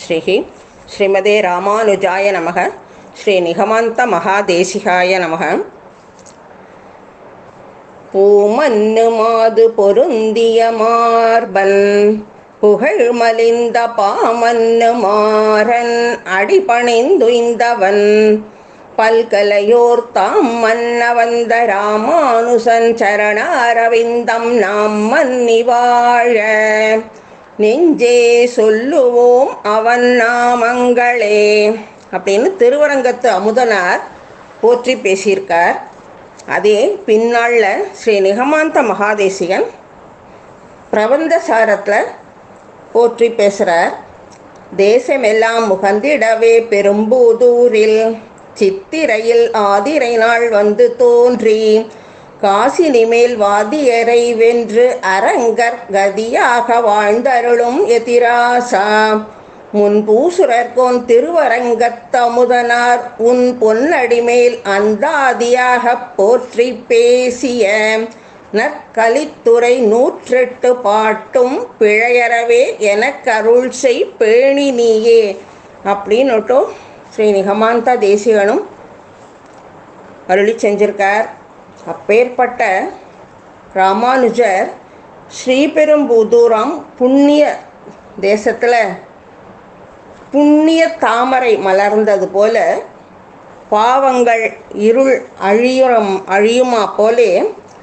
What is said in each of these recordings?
ஸ்ரீஹி ஸ்ரீமதே ராமானுஜாய நமக ஸ்ரீ நிகமாந்த மகாதேசிகாய நமக பூமன்னு மாது பொருந்திய மார்பன் புகழ் மலிந்த பாமன்னு மாறன் அடிபணிந்துய்ந்தவன் பல்கலையோர் தாம் மன்ன வந்த ராமானுசன் சரணாரவிந்தம் நாம் மன்னி வாழ நெஞ்சே சொல்லுவோம் அவன் நாமங்களே அப்படின்னு திருவரங்கத்து அமுதனார் போற்றி பேசியிருக்கார் அதே பின்னாளில் ஸ்ரீ நிகமாந்த மகாதேசிகன் பிரபந்த சாரத்தில் போற்றி பேசுகிறார் தேசமெல்லாம் முகந்திடவே பெரும்பூதூரில் சித்திரையில் ஆதிரை நாள் வந்து தோன்றி காசினி மேல் வாதியரை வென்று அரங்கர் கதியாக வாழ்ந்தருளும் எதிராசா முன்பூசுரர்கோன் திருவரங்கத்தமுதனார் உன் பொன்னடிமேல் அந்தாதியாகப் போற்றி பேசிய நற்கலித்துறை நூற்றெட்டு பாட்டும் பிழையறவே எனக்கருள் செய் பேணி நீயே அப்படின்னுட்டும் ஸ்ரீ நிகமாந்த தேசிகனும் அருளி செஞ்சிருக்கார் அப்பேற்பட்ட ராமானுஜர் ஸ்ரீபெரும்புதூரம் புண்ணிய தேசத்தில் புண்ணிய தாமரை மலர்ந்தது போல பாவங்கள் இருள் அழியுறம் அழியுமா போலே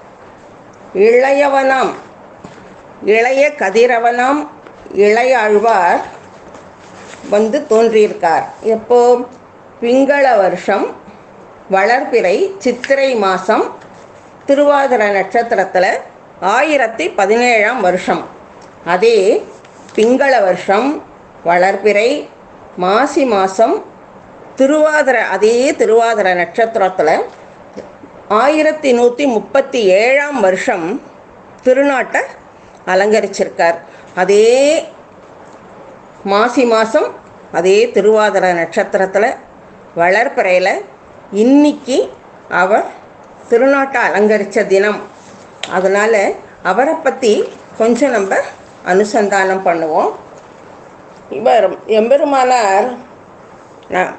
இளையவனாம் இளைய கதிரவனாம் இளையாழ்வார் வந்து தோன்றியிருக்கார் எப்போ பிங்கள வருஷம் வளர்பிறை சித்திரை மாதம் திருவாதிர நட்சத்திரத்தில் ஆயிரத்தி பதினேழாம் வருஷம் அதே பிங்கள வருஷம் வளர்பிறை மாசி மாதம் திருவாதிர அதே திருவாதிர நட்சத்திரத்தில் ஆயிரத்தி நூற்றி முப்பத்தி ஏழாம் வருஷம் திருநாட்டை அலங்கரிச்சிருக்கார் அதே மாசி மாதம் அதே திருவாதிர நட்சத்திரத்தில் வளர்பிறையில் இன்னைக்கு அவர் திருநாட்டை அலங்கரித்த தினம் அதனால் அவரை பற்றி கொஞ்சம் நம்ம அனுசந்தானம் பண்ணுவோம் இவர் எம்பெருமானார் நான்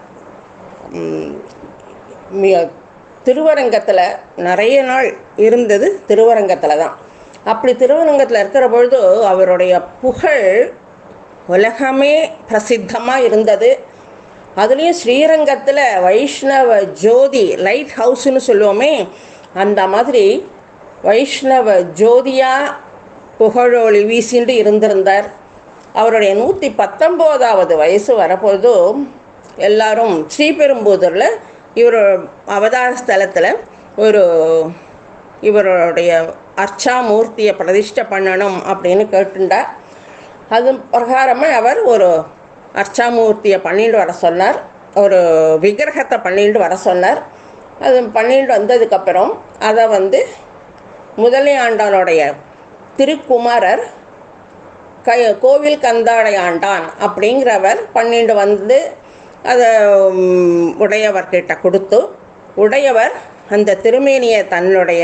திருவரங்கத்தில் நிறைய நாள் இருந்தது திருவரங்கத்தில் தான் அப்படி திருவரங்கத்தில் இருக்கிற பொழுது அவருடைய புகழ் உலகமே பிரசித்தமாக இருந்தது அதுலேயும் ஸ்ரீரங்கத்தில் வைஷ்ணவ ஜோதி லைட் ஹவுஸ்னு சொல்லுவோமே அந்த மாதிரி வைஷ்ணவ ஜோதியாக புகழொளி வீசிண்டு இருந்திருந்தார் அவருடைய நூற்றி பத்தொம்போதாவது வயசு வரப்போது எல்லாரும் ஸ்ரீபெரும்புதூரில் இவர் அவதார ஸ்தலத்தில் ஒரு இவருடைய அர்ச்சாமூர்த்தியை பிரதிஷ்டை பண்ணணும் அப்படின்னு கேட்டுண்டார் அது பிரகாரமாக அவர் ஒரு அர்ச்சாமூர்த்தியை பண்ணிட்டு வர சொன்னார் ஒரு விக்கிரகத்தை பண்ணிட்டு வர சொன்னார் அது பண்ணிட்டு வந்ததுக்கப்புறம் அதை வந்து முதலை ஆண்டானுடைய திருக்குமாரர் கை கோவில் கந்தாடை ஆண்டான் அப்படிங்கிறவர் பண்ணிட்டு வந்து அதை உடையவர்கிட்ட கொடுத்து உடையவர் அந்த திருமேனியை தன்னுடைய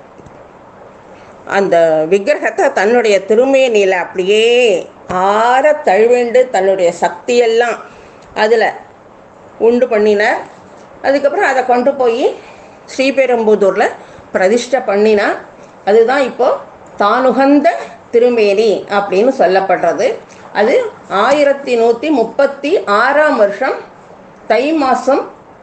அந்த விக்கிரகத்தை தன்னுடைய திருமேனியில் அப்படியே ஆற தழுவிண்டு தன்னுடைய சக்தியெல்லாம் அதில் உண்டு பண்ணினார் அதுக்கப்புறம் அதை கொண்டு போய் ஸ்ரீபெரும்புதூரில் பிரதிஷ்டை பண்ணினா அதுதான் இப்போது தானுகந்த திருமேனி அப்படின்னு சொல்லப்படுறது அது ஆயிரத்தி நூற்றி முப்பத்தி ஆறாம் வருஷம் தை மாதம்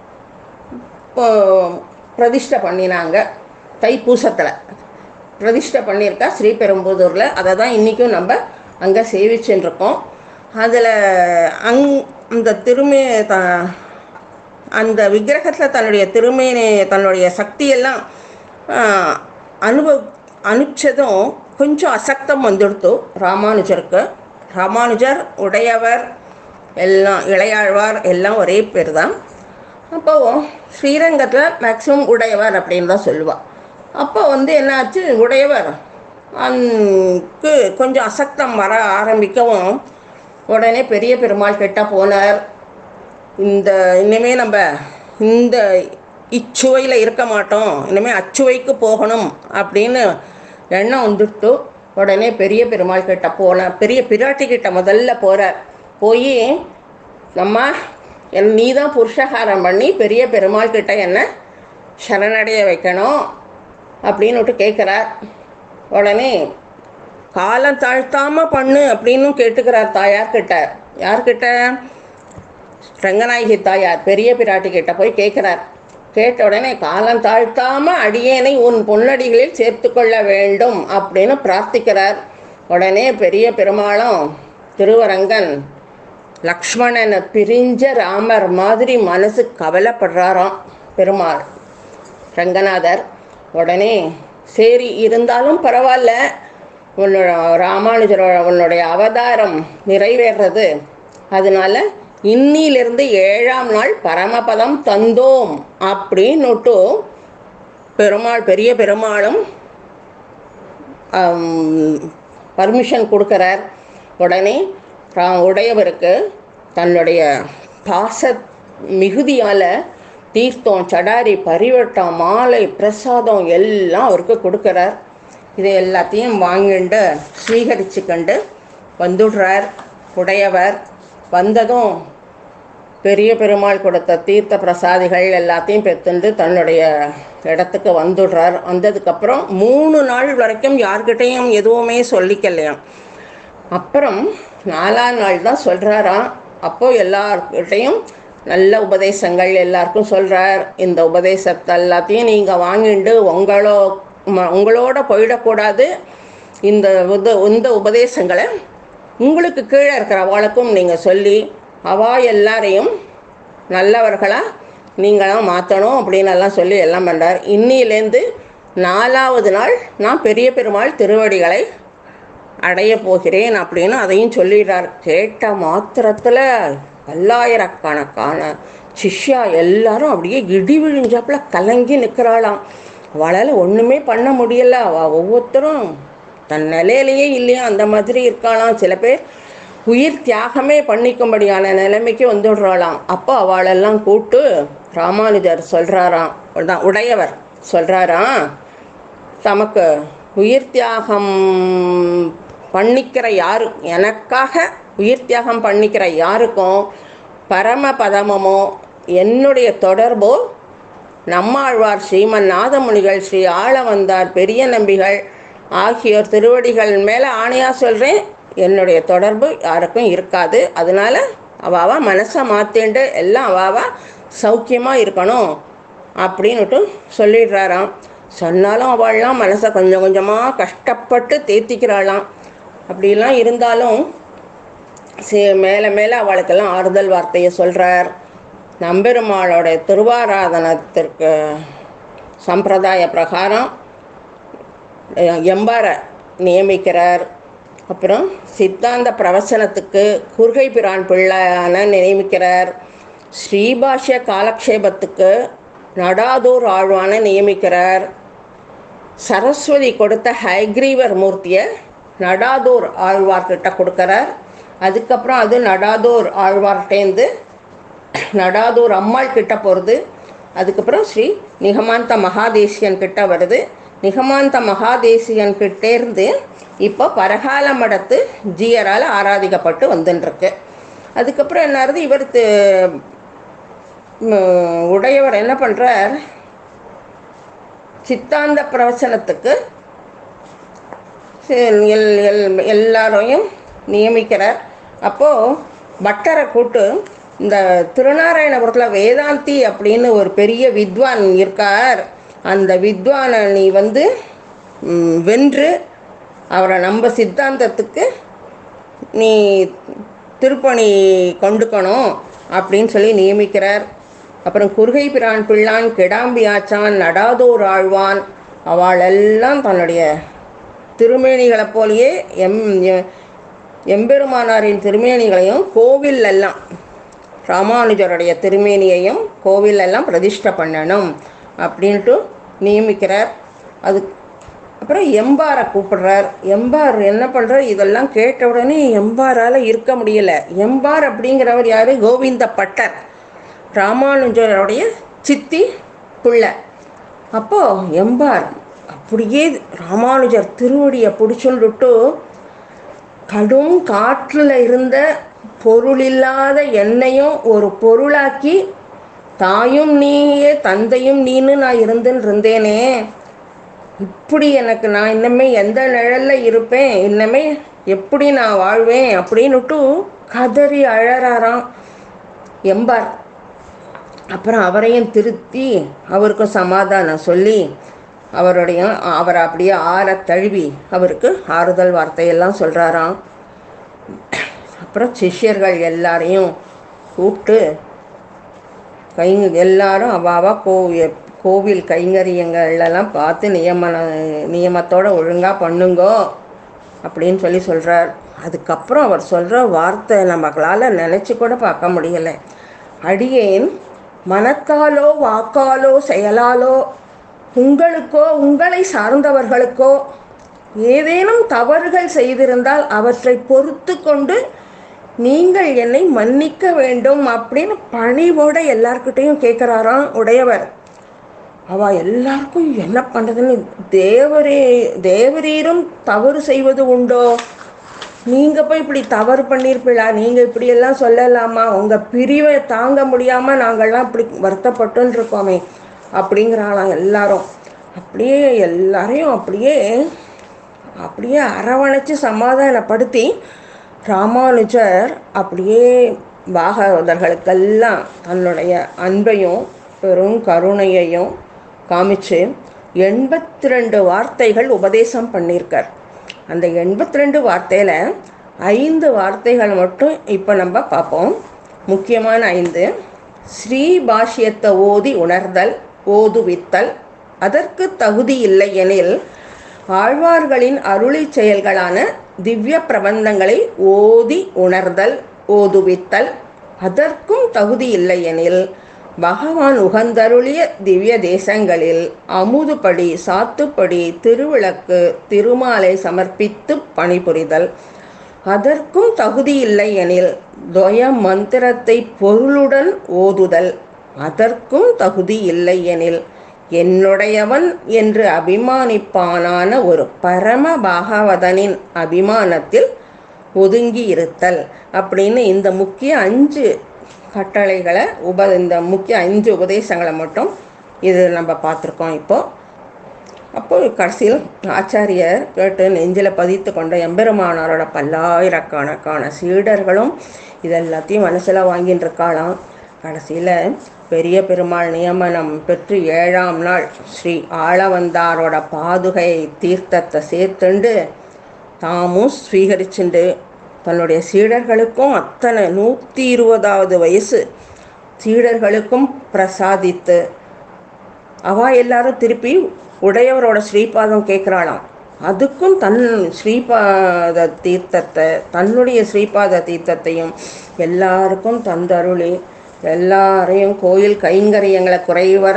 பிரதிஷ்டை பண்ணினாங்க தைப்பூசத்தில் பிரதிஷ்டை பண்ணியிருக்கா ஸ்ரீபெரும்புதூரில் அதை தான் இன்றைக்கும் நம்ம அங்கே சேவிச்சுருக்கோம் அதில் அங் அந்த திருமே த அந்த விக்கிரகத்தில் தன்னுடைய திருமேனி தன்னுடைய சக்தியெல்லாம் அனுபவ அனுப்பிச்சதும் கொஞ்சம் அசக்தம் வந்துடுத்து ராமானுஜருக்கு ராமானுஜர் உடையவர் எல்லாம் இளையாழ்வார் எல்லாம் ஒரே பேர் தான் அப்போ ஸ்ரீரங்கத்தில் மேக்ஸிமம் உடையவர் அப்படின்னு தான் சொல்லுவாள் அப்போ வந்து என்னாச்சு உடையவர் அக்கு கொஞ்சம் அசக்தம் வர ஆரம்பிக்கவும் உடனே பெரிய பெருமாள் கிட்ட போனார் இந்த இனிமேல் நம்ம இந்த இச்சுவையில் இருக்க மாட்டோம் இனிமேல் அச்சுவைக்கு போகணும் அப்படின்னு எண்ணம் வந்துட்டு உடனே பெரிய பெருமாள் கிட்ட போன பெரிய பிராட்டி கிட்ட முதல்ல போகிறார் போய் நம்ம என் நீ தான் புருஷகாரம் பண்ணி பெரிய பெருமாள் கிட்ட என்ன சரணடைய வைக்கணும் அப்படின்னுட்டு கேட்குறார் உடனே காலம் தாழ்த்தாம பண்ணு அப்படின்னு கேட்டுக்கிறார் தாயார் கிட்ட யார்கிட்ட ரங்கநாயகி தாயார் பெரிய பிராட்டி கிட்ட போய் கேட்குறார் கேட்ட உடனே காலம் தாழ்த்தாம அடியேனை உன் பொன்னடிகளில் சேர்த்து கொள்ள வேண்டும் அப்படின்னு பிரார்த்திக்கிறார் உடனே பெரிய பெருமாளும் திருவரங்கன் லக்ஷ்மணனை பிரிஞ்ச ராமர் மாதிரி மனசு கவலைப்படுறாராம் பெருமாள் ரங்கநாதர் உடனே சரி இருந்தாலும் பரவாயில்ல உன்னோட ராமானுஜரோட உன்னுடைய அவதாரம் நிறைவேறது அதனால இன்னிலிருந்து ஏழாம் நாள் பரமபதம் தந்தோம் அப்படின்னுட்டு பெருமாள் பெரிய பெருமாளும் பர்மிஷன் கொடுக்குறார் உடனே ரா- உடையவருக்கு தன்னுடைய பாச மிகுதியால் தீர்த்தம் சடாரி பரிவட்டம் மாலை பிரசாதம் எல்லாம் அவருக்கு கொடுக்குறார் இது எல்லாத்தையும் வாங்கிண்டு ஸ்வீகரிச்சுக்கண்டு வந்துடுறார் உடையவர் வந்ததும் பெரிய பெருமாள் கொடுத்த தீர்த்த பிரசாதிகள் எல்லாத்தையும் பெற்றுண்டு தன்னுடைய இடத்துக்கு வந்துடுறார் வந்ததுக்கப்புறம் மூணு நாள் வரைக்கும் யார்கிட்டையும் எதுவுமே சொல்லிக்கலையாம் அப்புறம் நாலாம் நாள் தான் சொல்கிறாராம் அப்போ எல்லார்கிட்டையும் நல்ல உபதேசங்கள் எல்லாருக்கும் சொல்கிறார் இந்த உபதேசத்தை எல்லாத்தையும் நீங்கள் வாங்கிண்டு உங்களோ ம- உங்களோட போயிடக்கூடாது இந்த உத இந்த உபதேசங்களை உங்களுக்கு கீழே இருக்கிறவளுக்கும் நீங்கள் சொல்லி அவா எல்லாரையும் நல்லவர்களாக நீங்களாம் மாற்றணும் அப்படின்னு எல்லாம் சொல்லி எல்லாம் பண்ணுறார் இன்னிலேருந்து நாலாவது நாள் நான் பெரிய பெருமாள் திருவடிகளை அடைய போகிறேன் அப்படின்னு அதையும் சொல்லிடுறார் கேட்ட மாத்திரத்தில் பல்லாயிரக்கணக்கான சிஷ்யா எல்லாரும் அப்படியே இடி விழிஞ்சாப்புல கலங்கி நிற்கிறாளாம் அவளால் ஒன்றுமே பண்ண முடியல அவள் ஒவ்வொருத்தரும் தன் நிலையிலேயே இல்லையா அந்த மாதிரி இருக்காளாம் சில பேர் உயிர் தியாகமே பண்ணிக்கும்படியான நிலைமைக்கு வந்துடுறாளாம் அப்போ அவளெல்லாம் கூப்பிட்டு ராமானுஜர் சொல்கிறாராம் உட- உடையவர் சொல்கிறாராம் தமக்கு உயிர் தியாகம் பண்ணிக்கிற யாரு எனக்காக உயிர் தியாகம் பண்ணிக்கிற யாருக்கும் பரமபதமமோ என்னுடைய தொடர்போ நம்மாழ்வார் ஸ்ரீமன் நாதமுனிகள் ஸ்ரீ ஆளவந்தார் பெரிய நம்பிகள் ஆகியோர் திருவடிகள் மேலே ஆணையாக சொல்கிறேன் என்னுடைய தொடர்பு யாருக்கும் இருக்காது அதனால அவாவா மனசை மாற்றிண்டு எல்லாம் அவாவா சௌக்கியமாக இருக்கணும் அப்படின்னுட்டு சொல்லிடுறாராம் சொன்னாலும் அவள்லாம் மனசை கொஞ்சம் கொஞ்சமாக கஷ்டப்பட்டு தேத்திக்கிறாளாம் அப்படிலாம் இருந்தாலும் சே மேலே மேலே அவளுக்கெல்லாம் ஆறுதல் வார்த்தையை சொல்கிறார் நம்பெருமாளோட திருவாராதனத்திற்கு சம்பிரதாய பிரகாரம் அஹ், எம்பாரை நியமிக்கிறார் அப்புறம் சித்தாந்த பிரவச்சனத்துக்கு குறுகை பிரான் பிள்ளையான நியமிக்கிறார் ஸ்ரீபாஷ்ய காலக்ஷேபத்துக்கு நடாதூர் ஆழ்வான நியமிக்கிறார் சரஸ்வதி கொடுத்த ஹைக்ரீவர் மூர்த்தியை நடாதூர் ஆழ்வார்கிட்ட கொடுக்கறார் அதுக்கப்புறம் அது நடாதூர் ஆழ்வார்கிட்டேருந்து நடாதூர் அம்மாள் கிட்ட போகிறது அதுக்கப்புறம் ஸ்ரீ நிகமாந்த மகாதேசியன் கிட்ட வருது நிகமாந்த மகாதேசியன் கிட்டேருந்து இப்போ பரகால மடத்து ஜீயரால் ஆராதிக்கப்பட்டு வந்துட்டுருக்கு அதுக்கப்புறம் என்ன ஆகுது இவர் தி- ம், உடையவர் என்ன பண்ணுறார் சித்தாந்த பிரவச்சனத்துக்கு எல் எல் எல்லாரையும் நியமிக்கிறார் அப்போது பட்டரை கூட்டு இந்த திருநாராயணபுரத்தில் வேதாந்தி அப்படின்னு ஒரு பெரிய வித்வான் இருக்கார் அந்த வித்வானை நீ வந்து ம், வென்று அவரை நம்ம சித்தாந்தத்துக்கு நீ திருப்பணி கொண்டுக்கணும் அப்படின்னு சொல்லி நியமிக்கிறார் அப்புறம் குறுகை பிரான் பிள்ளான் கெடாம்பி ஆச்சான் நடாதோர் ஆழ்வான் அவளெல்லாம் தன்னுடைய திருமேனிகளைப் போலயே எம் எ- எம்பெருமானாரின் திருமேனிகளையும் கோவில் எல்லாம் ராமானுஜருடைய திருமேனியையும் கோவில் எல்லாம் பிரதிஷ்டை பண்ணணும் அப்படின்ட்டு நியமிக்கிறார் அது அப்புறம் எம்பாரை கூப்பிடுறார் எம்பார் என்ன பண்ணுறார் இதெல்லாம் கேட்ட உடனே எம்பாரால் இருக்க முடியல எம்பார் அப்படிங்கிறவர் யார் கோவிந்த பட்டர் ராமானுஜருடைய சித்தி புள்ள அப்போது எம்பார் அப்படியே ராமானுஜர் திருவடியை பிடிச்சுண்டுட்டு கடும் காற்றில் இருந்த பொருளில்லாத என்னையும் ஒரு பொருளாக்கி தாயும் நீயே தந்தையும் நீன்னு நான் இருந்துன்னு இருந்தேனே இப்படி எனக்கு நான் இன்னமே எந்த நிழல்ல இருப்பேன் இன்னமே எப்படி நான் வாழ்வேன் அப்படின்னுட்டு கதறி அழறாராம் எம்பார் அப்புறம் அவரையும் திருத்தி அவருக்கும் சமாதானம் சொல்லி அவருடைய அவரை அப்படியே ஆற தழுவி அவருக்கு ஆறுதல் வார்த்தையெல்லாம் சொல்கிறாராம் அப்புறம் சிஷ்யர்கள் எல்லாரையும் கூப்பிட்டு கை எல்லாரும் அவாவா கோ கோவில் கைங்கரியங்கள்லாம் பார்த்து நியமன நியமத்தோட ஒழுங்காக பண்ணுங்கோ அப்படின்னு சொல்லி சொல்கிறார் அதுக்கப்புறம் அவர் சொல்கிற வார்த்தை நம்மளால் நினச்சி கூட பார்க்க முடியலை அடியேன் மனத்தாலோ வாக்காலோ செயலாலோ உங்களுக்கோ உங்களை சார்ந்தவர்களுக்கோ ஏதேனும் தவறுகள் செய்திருந்தால் அவற்றை பொறுத்து கொண்டு நீங்கள் என்னை மன்னிக்க வேண்டும் அப்படின்னு பணிவோட எல்லார்கிட்டையும் கேட்குறாராம் உடையவர் அவ எல்லாருக்கும் என்ன பண்ணுறதுன்னு தேவரே தேவரீரும் தவறு செய்வது உண்டோ நீங்கள் போய் இப்படி தவறு பண்ணியிருப்பீளா நீங்கள் இப்படியெல்லாம் சொல்லலாமா உங்கள் பிரிவை தாங்க முடியாமல் நாங்கள்லாம் இப்படி வருத்தப்பட்டுன்னு இருக்கோமே அப்படிங்கிறாளாம் எல்லாரும் அப்படியே எல்லாரையும் அப்படியே அப்படியே அரவணைச்சு சமாதானப்படுத்தி ராமானுஜர் அப்படியே பாகவதர்களுக்கெல்லாம் தன்னுடைய அன்பையும் பெரும் கருணையையும் காமிச்சு எண்பத்தி ரெண்டு வார்த்தைகள் உபதேசம் பண்ணியிருக்கார் அந்த எண்பத்தி ரெண்டு வார்த்தையில் ஐந்து வார்த்தைகள் மட்டும் இப்போ நம்ம பார்ப்போம் முக்கியமான ஐந்து ஸ்ரீ பாஷ்யத்தை ஓதி உணர்தல் ஓதுவித்தல் அதற்கு தகுதி இல்லை எனில் ஆழ்வார்களின் அருளி செயல்களான திவ்ய பிரபந்தங்களை ஓதி உணர்தல் ஓதுவித்தல் அதற்கும் தகுதி இல்லை எனில் பகவான் உகந்தருளிய திவ்ய தேசங்களில் அமுதுபடி சாத்துப்படி திருவிளக்கு திருமாலை சமர்ப்பித்து பணிபுரிதல் அதற்கும் தகுதி இல்லை எனில் துவய மந்திரத்தை பொருளுடன் ஓதுதல் அதற்கும் தகுதி இல்லை எனில் என்னுடையவன் என்று அபிமானிப்பானான ஒரு பரம பாகவதனின் அபிமானத்தில் ஒதுங்கி இருத்தல் அப்படின்னு இந்த முக்கிய அஞ்சு கட்டளைகளை உப இந்த முக்கிய அஞ்சு உபதேசங்களை மட்டும் இது நம்ம பார்த்துருக்கோம் இப்போது அப்போ கடைசியில் ஆச்சாரியர் கேட்டு நெஞ்சில் பதித்து கொண்ட எம்பெருமானாரோட பல்லாயிரக்கணக்கான சீடர்களும் இதெல்லாத்தையும் மனசில் வாங்கின்னு இருக்காளாம் கடைசியில் பெரிய பெருமாள் நியமனம் பெற்று ஏழாம் நாள் ஸ்ரீ ஆளவந்தாரோட பாதுகை தீர்த்தத்தை சேர்த்துண்டு தாமும் ஸ்வீகரிச்சுண்டு தன்னுடைய சீடர்களுக்கும் அத்தனை நூற்றி இருபதாவது வயசு சீடர்களுக்கும் பிரசாதித்து அவா எல்லாரும் திருப்பி உடையவரோட ஸ்ரீபாதம் கேட்குறாளாம் அதுக்கும் தன் ஸ்ரீபாத தீர்த்தத்தை தன்னுடைய ஸ்ரீபாத தீர்த்தத்தையும் எல்லாருக்கும் தந்தருளி எல்லாரையும் கோயில் கைங்கரியங்களை குறைவர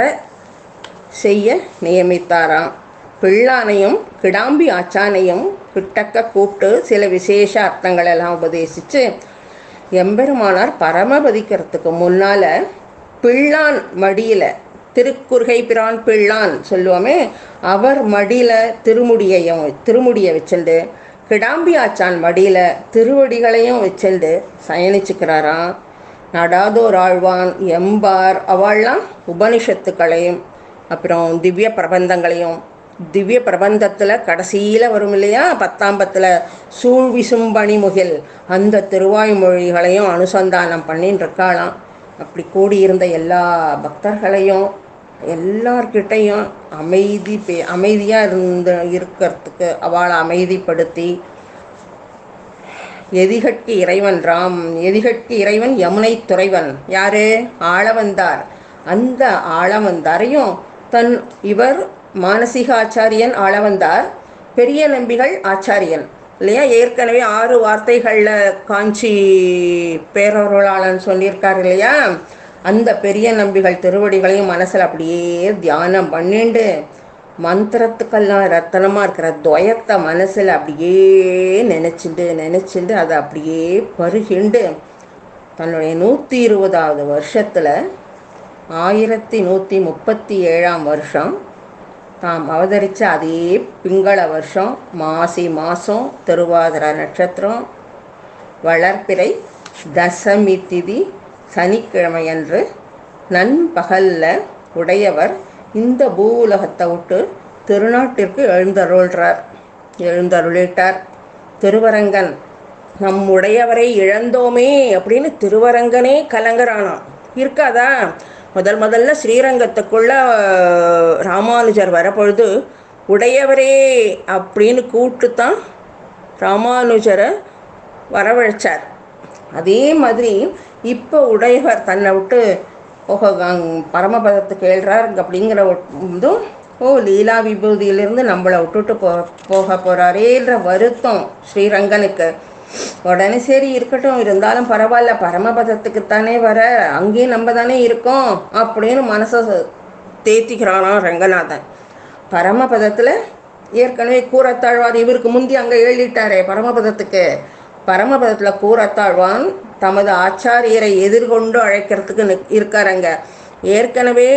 செய்ய நியமித்தாராம் பிள்ளானையும் கிடாம்பி ஆச்சானையும் கிட்டக்க கூப்பிட்டு சில விசேஷ அர்த்தங்களெல்லாம் உபதேசித்து எம்பெருமானார் பரமபதிக்கிறதுக்கு முன்னால் பிள்ளான் மடியில் திருக்குறுகை பிரான் பிள்ளான் சொல்லுவோமே அவர் மடியில் திருமுடியையும் திருமுடியை வச்சுண்டு கிடாம்பி ஆச்சான் மடியில் திருவடிகளையும் வச்சுண்டு சயனிச்சுக்கிறாராம் நடாதோர் ஆழ்வான் எம்பார் அவள்லாம் உபனிஷத்துக்களையும் அப்புறம் திவ்ய பிரபந்தங்களையும் திவ்ய பிரபந்தத்தில் கடைசியில் வரும் இல்லையா பத்தாம்பத்தில் சூழ் விசும்பணி முகில் அந்த திருவாய்மொழிகளையும் அனுசந்தானம் பண்ணின்னு இருக்காளாம் அப்படி கூடியிருந்த எல்லா பக்தர்களையும் எல்லார்கிட்டையும் அமைதி பே அமைதியாக இருந்த இருக்கிறதுக்கு அவளை அமைதிப்படுத்தி எதிகட்கு இறைவன் ராம் எதிகட்கு இறைவன் யமுனை துறைவன் யாரு ஆளவந்தார் அந்த ஆளவந்தாரையும் தன் இவர் மானசீக ஆச்சாரியன் ஆளவந்தார் பெரிய நம்பிகள் ஆச்சாரியன் இல்லையா ஏற்கனவே ஆறு வார்த்தைகளில் காஞ்சி பேரருளாளன் சொல்லியிருக்கார் இல்லையா அந்த பெரிய நம்பிகள் திருவடிகளையும் மனசில் அப்படியே தியானம் பண்ணிண்டு மந்திரத்துக்கெல்லாம் ரத்தனமாக இருக்கிற துவயத்தை மனசில் அப்படியே நினச்சிண்டு நினச்சிண்டு அதை அப்படியே பருகிண்டு தன்னுடைய நூற்றி இருபதாவது வருஷத்தில் ஆயிரத்தி நூற்றி முப்பத்தி ஏழாம் வருஷம் தாம் அவதரித்த அதே பிங்கள வருஷம் மாசி மாதம் திருவாதிர நட்சத்திரம் வளர்ப்பிறை தசமி திதி சனிக்கிழமையன்று நண்பகல்ல உடையவர் இந்த பூவுலகத்தை விட்டு திருநாட்டிற்கு எழுந்தருள்றார் எழுந்தருளிட்டார் திருவரங்கன் நம்முடையவரை இழந்தோமே அப்படின்னு திருவரங்கனே கலங்கரானாம் இருக்காதா முதல் முதல்ல ஸ்ரீரங்கத்துக்குள்ள அஹ், ராமானுஜர் வரப்பொழுது உடையவரே அப்படின்னு கூப்பிட்டு தான் ராமானுஜரை வரவழைச்சார் அதே மாதிரி இப்போ உடையவர் தன்னை விட்டு ஓஹோ அங்க பரமபதத்துக்கு எழுறார் அப்படிங்கிற இதும் ஓ லீலா விபூதியிலிருந்து நம்மளை விட்டுட்டு போ போக போகிறாரேன்ற வருத்தம் ஸ்ரீரங்கனுக்கு உடனே சரி இருக்கட்டும் இருந்தாலும் பரவாயில்ல பரமபதத்துக்கு தானே வர அங்கேயும் நம்ம தானே இருக்கோம் அப்படின்னு மனசை தேத்திக்கிறானாம் ரங்கநாதன் பரமபதத்தில் ஏற்கனவே கூறத்தாழ்வார் இவருக்கு முந்தி அங்கே எழுதிட்டாரே பரமபதத்துக்கு பரமபதத்தில் கூறத்தாழ்வான் தமது ஆச்சாரியரை எதிர்கொண்டு அழைக்கிறதுக்கு நிக்- இருக்கார் அங்க ஏற்கனவே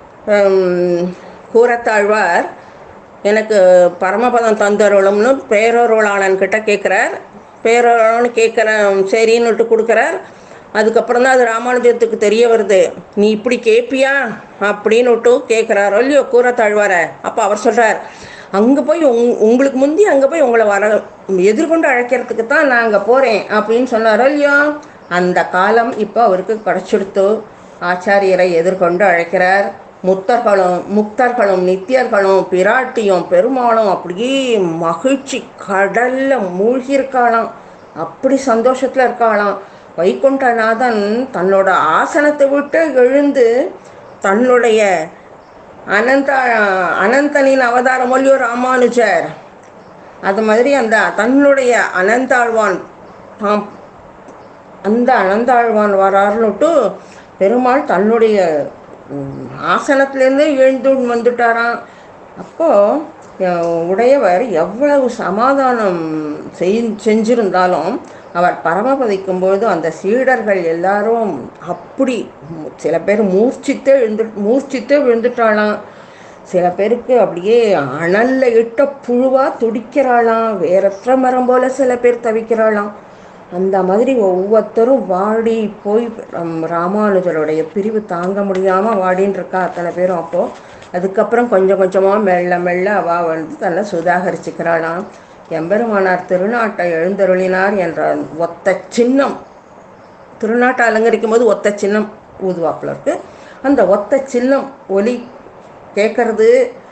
ஹம், கூறத்தாழ்வார் எனக்கு பரமபதம் தந்தருளும்னு பேரருளாளன் கிட்ட கேட்குறார் பேரருளான்னு கேட்குற சரின்னுட்டு கொடுக்குறார் அதுக்கப்புறம் தான் அது ராமானுஜத்துக்கு தெரிய வருது நீ இப்படி கேட்பியா அப்படின்னுட்டு கேட்குறாரோ இல்லையோ கூறத்தாழ்வார அப்போ அவர் சொல்கிறார் அங்கே போய் உங் உங்களுக்கு முந்தி அங்கே போய் உங்களை வர எதிர்கொண்டு அழைக்கிறதுக்கு தான் நான் அங்கே போகிறேன் அப்படின்னு சொன்னாரோ இல்லையோ அந்த காலம் இப்போ அவருக்கு கிடச்சிடுத்து ஆச்சாரியரை எதிர்கொண்டு அழைக்கிறார் முத்தர்களும் முக்தர்களும் நித்தியர்களும் பிராட்டியும் பெருமாளும் அப்படியே மகிழ்ச்சி கடல்ல மூழ்கி இருக்காளாம் அப்படி சந்தோஷத்துல இருக்காளாம் வைகுண்டநாதன் தன்னோட ஆசனத்தை விட்டு எழுந்து தன்னுடைய அனந்த அனந்தனின் அவதாரம் ஒல்லியோ ராமானுஜர் அது மாதிரி அந்த தன்னுடைய அனந்தாழ்வான் தாம் அந்த அனந்தாழ்வான் வராருன்னுட்டு பெருமாள் தன்னுடைய ம், ஆசனத்திலேருந்து எழுந்து வந்துட்டாராம் அப்போது உடையவர் எவ்வளவு சமாதானம் செய் செஞ்சிருந்தாலும் அவர் பரமபதிக்கும் பொழுது அந்த சீடர்கள் எல்லாரும் அப்படி மு- சில பேர் மூர்ச்சித்தே எழுந்து மூர்ச்சித்தே விழுந்துட்டாளாம் சில பேருக்கு அப்படியே அனல்ல இட்ட புழுவா துடிக்கிறாளாம் வேறற்ற மரம் போல சில பேர் தவிக்கிறாளாம் அந்த மாதிரி ஒவ்வொருத்தரும் வாடி போய் ரம்- ராமானுஜருடைய பிரிவு தாங்க முடியாமல் வாடின்னு இருக்கா அத்தனை பேரும் அப்போது அதுக்கப்புறம் கொஞ்சம் கொஞ்சமாக மெல்ல மெல்ல அவ வந்து தன்னை சுதாகரிச்சுக்கிறாளாம் எம்பெருமானார் திருநாட்டை எழுந்தருளினார் என்ற ஒத்த சின்னம் திருநாட்டை அலங்கரிக்கும் போது ஒத்த சின்னம் ஊதுவாப்பில் இருக்கு அந்த ஒத்த சின்னம் ஒலி கேட்கறது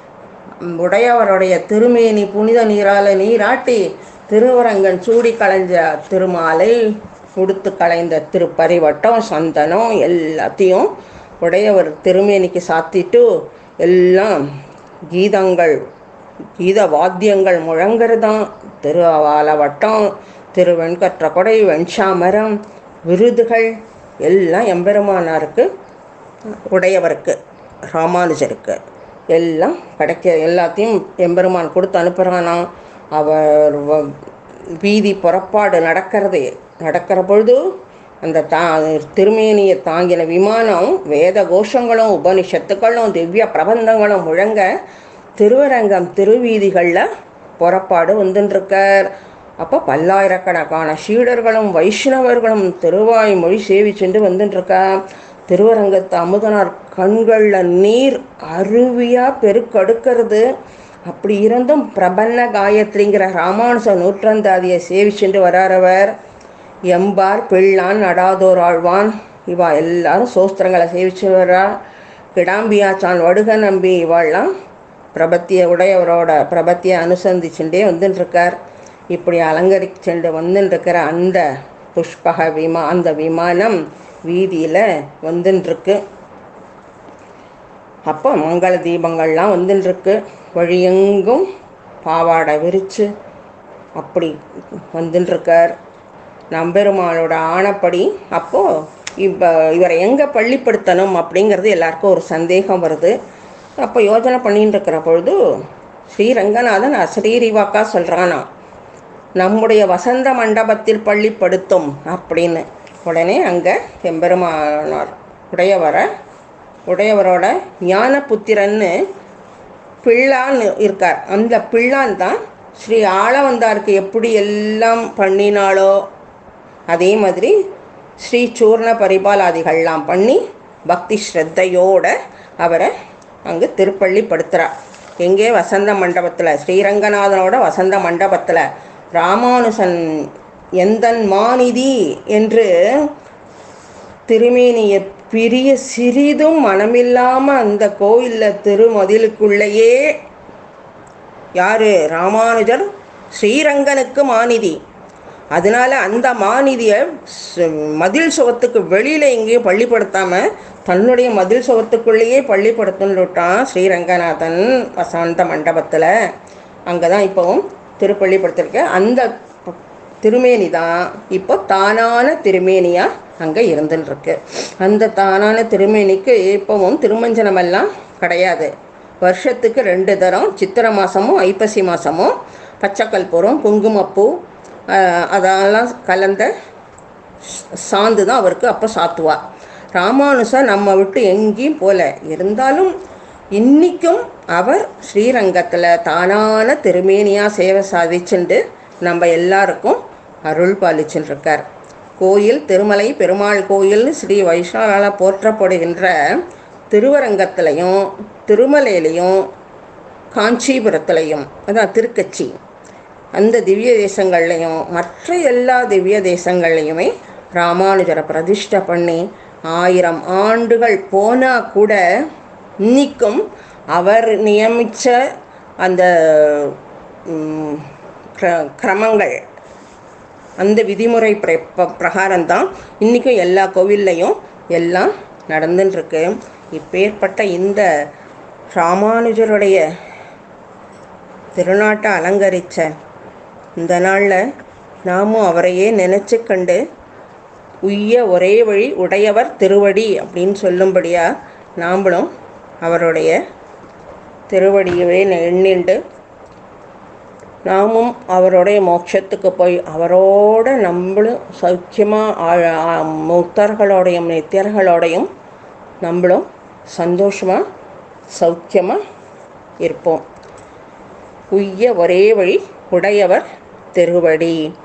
உடையவருடைய திருமேனி புனித நீரால நீராட்டி திருவரங்கன் சூடி களைஞ்ச திருமாலை உடுத்து களைந்த திருப்பரிவட்டம் சந்தனம் எல்லாத்தையும் உடையவர் திருமேனிக்கு சாத்திட்டு எல்லாம் கீதங்கள் கீத வாத்தியங்கள் முழங்குறதாம் திரு ஆலவட்டம் திரு வெண்கற்ற கொடை வெண்சாமரம் விருதுகள் எல்லாம் எம்பெருமானாருக்கு உடையவருக்கு ராமானுஜருக்கு எல்லாம் கிடைக்க எல்லாத்தையும் எம்பெருமான் கொடுத்து அனுப்புகிறானாம் அவர் வ- வீதி புறப்பாடு நடக்கிறது நடக்கிற பொழுது அந்த தா திருமேனியை தாங்கின விமானம் வேத கோஷங்களும் உபனிஷத்துக்களும் திவ்ய பிரபந்தங்களும் முழங்க திருவரங்கம் திருவீதிகளில் புறப்பாடு வந்துட்டுருக்கார் அப்போ பல்லாயிரக்கணக்கான சீடர்களும் வைஷ்ணவர்களும் திருவாய் மொழி சேவிச்சுட்டு வந்துட்டுருக்கா திருவரங்கத்து அமுதனார் கண்களில் நீர் அருவியாக பெருக்கெடுக்கிறது அப்படி இருந்தும் பிரபன்ன காயத்ரிங்கிற ராமானுஜ நூற்றந்தாதியை சேவிச்சுட்டு வராரவர் எம்பார் பிள்ளான் நடாதோர் ஆழ்வான் இவா எல்லாரும் சோஸ்திரங்களை சேவிச்சு வரா கிடாம்பியாச்சான் வடுக நம்பி இவாள்லாம் பிரபத்திய உடையவரோட பிரபத்தியை அனுசந்திச்சுட்டே வந்துட்டுருக்கார் இப்படி அலங்கரிச்சுட்டு வந்துட்டுருக்கிற அந்த புஷ்பக விமா அந்த விமானம் வீதியில் வந்துட்டுருக்கு அப்போ மங்கள தீபங்கள்லாம் வந்துட்டுருக்கு வழியெங்கும் பாவாடை விரித்து அப்படி வந்துட்டுருக்கார் நம்பெருமாளோட ஆணைப்படி அப்போது இப்போ இவரை எங்கே பள்ளிப்படுத்தணும் அப்படிங்கிறது எல்லாருக்கும் ஒரு சந்தேகம் வருது அப்போ யோசனை பண்ணிட்டு இருக்கிற பொழுது ஸ்ரீரங்கநாதன் அசரீரிவாக்கா சொல்கிறானா நம்முடைய வசந்த மண்டபத்தில் பள்ளிப்படுத்தும் அப்படின்னு உடனே அங்கே எம்பெருமானார் உடையவரை உடையவரோட ஞானபுத்திரன்னு பிள்ளான்னு இருக்கார் அந்த பிள்ளான் தான் ஸ்ரீ ஆளவந்தாருக்கு எப்படி எல்லாம் பண்ணினாலோ அதே மாதிரி ஸ்ரீ சூர்ண பரிபாலாதிகள்லாம் பண்ணி பக்தி ஸ்ரத்தையோட அவரை அங்கு திருப்பள்ளிப்படுத்துகிறார் எங்கே வசந்த மண்டபத்தில் ஸ்ரீரங்கநாதனோட வசந்த மண்டபத்தில் ராமானுசன் எந்தன் மாநிதி என்று திருமேனியை பிரிய சிறிதும் மனமில்லாமல் அந்த கோயிலில் திருமதிலுக்குள்ளேயே யார் ராமானுஜர் ஸ்ரீரங்கனுக்கு மாநிதி அதனால அந்த மாநிதியை ச- மதில் சுவத்துக்கு வெளியில் எங்கேயும் பள்ளிப்படுத்தாமல் தன்னுடைய மதில் சுவத்துக்குள்ளேயே பள்ளிப்படுத்துன்னுட்டான் ஸ்ரீரங்கநாதன் வசந்த மண்டபத்தில் அங்கே தான் இப்போவும் திருப்பள்ளிப்படுத்திருக்க அந்த ப- திருமேனி தான் இப்போ தானான திருமேனியாக அங்கே இருந்துன்னு அந்த தானான திருமேனிக்கு இப்போவும் திருமஞ்சனமெல்லாம் கிடையாது வருஷத்துக்கு ரெண்டு தரம் சித்திரை மாதமும் ஐப்பசி மாதமும் பச்சைக்கற்பூரம் குங்குமப்பூ ஆஹ், அதெல்லாம் கலந்த சாந்து தான் அவருக்கு அப்போ சாத்துவா ராமானுசர் நம்ம விட்டு எங்கேயும் போல இருந்தாலும் இன்னிக்கும் அவர் ஸ்ரீரங்கத்தில் தானான திருமேனியாக சேவை சாதிச்சுண்டு நம்ம எல்லாருக்கும் அருள் பாலிச்சுட்டு இருக்கார் கோயில் திருமலை பெருமாள் கோயில் ஸ்ரீ வைஷ்ணவால போற்றப்படுகின்ற திருவரங்கத்திலையும் திருமலையிலையும் காஞ்சிபுரத்துலையும் அதான் திருக்கச்சி அந்த திவ்ய தேசங்கள்லையும் மற்ற எல்லா திவ்ய தேசங்கள்லையுமே ராமானுஜரை பிரதிஷ்டை பண்ணி ஆயிரம் ஆண்டுகள் போனால் கூட இன்னிக்கும் அவர் நியமித்த அந்த ம், கிர- கிரமங்கள் அந்த விதிமுறை பிர ப- பிரகாரம்தான் இன்றைக்கும் எல்லா கோவில்லையும் எல்லாம் நடந்துன்னு இருக்கு இப்பேற்பட்ட இந்த ராமானுஜருடைய திருநாட்டை அலங்கரித்த இந்த நாளில் நாமும் அவரையே நினச்சி கண்டு உய்ய ஒரே வழி உடையவர் திருவடி அப்படின்னு சொல்லும்படியாக நாம்ளும் அவருடைய திருவடியவே எண்ணிண்டு நாமும் அவருடைய மோட்சத்துக்கு போய் அவரோட நம்மளும் சௌக்கியமாக முக்தர்களோடையும் நித்தியர்களோடையும் நம்மளும் சந்தோஷமாக சௌக்கியமாக இருப்போம் உய்ய ஒரே வழி உடையவர் திருவடி